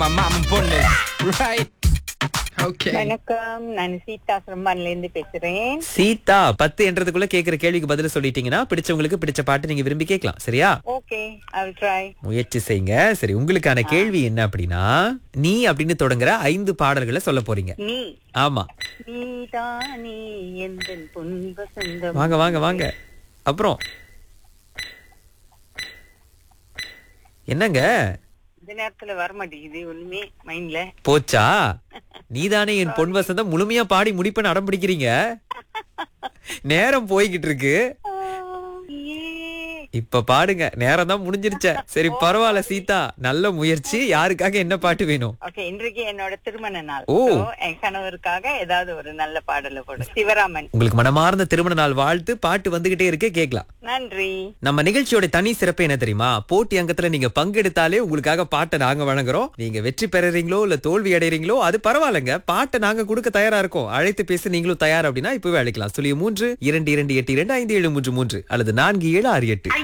my mama பொண்ணு right okay வணக்கம் நான் சீதா சிரம்பான்ல இருந்து பேசுறேன் சீதா பத்து என்றதுக்குள்ள கேக்குற கேள்விக்கு பதில் சொல்லிட்டீங்கன்னா பிடிச்சவங்களுக்கு பிடிச்ச பாட்டு நீங்க விரும்பி கேட்கலாம் சரியா ஓகே ஐ வில் ட்ரை முயற்சி செய்யுங்க சரி உங்களுக்கான கேள்வி என்ன அப்படின்னா நீ அப்படின்னு தொடங்குற ஐந்து பாடல்களை சொல்ல போறீங்க நீ ஆமா நீதானே எந்த பொன்ப சொந்தம் வாங்க வாங்க வாங்க அப்புறம் என்னங்க இந்த நேரத்துல வர மாட்டேங்குது ஒண்ணுமே மைண்ட்ல போச்சா நீதானே என் பொன் வசந்தம் முழுமையா பாடி முடிப்பேன்னு அடம் பிடிக்கிறீங்க நேரம் போய்கிட்டு இருக்கு இப்ப பாடுங்க நேரம் தான் முடிஞ்சிருச்சே சரி பரவாயில்ல சீதா நல்ல முயற்சி யாருக்காக என்ன பாட்டு வேணும் ஓகே இன்றைக்கு என்னோட திருமண நாள் ஓ. So, என் கணவருக்காக ஏதாவது ஒரு நல்ல பாடல போடு சிவராமன் உங்களுக்கு மனமார்ந்த திருமண நாள் வாழ்த்து பாட்டு வந்துகிட்டே இருக்கு கேட்கலாம் நன்றி நம்ம நிகழ்ச்சியோட தனி சிறப்பு என்ன தெரியுமா போட்டி அங்கத்துல நீங்க பங்கெடுத்தாலே உங்களுக்காக பாட்டை நாங்க வழங்குறோம் நீங்க வெற்றி பெறுறீங்களோ இல்ல தோல்வி அடைறீங்களோ அது பரவாயில்லைங்க பாட்டை நாங்க கொடுக்க தயாரா இருக்கோம் அழைத்து பேச நீங்களும் தயார் அப்படின்னா இப்பவே அழைக்கலாம் சொல்லி மூன்று இரண்டு இரண்டு எட்டு இரண்டு ஐந்து ஏழு மூன்று மூன்று அல்லது நான்கு ஏழு ஆறு எட்டு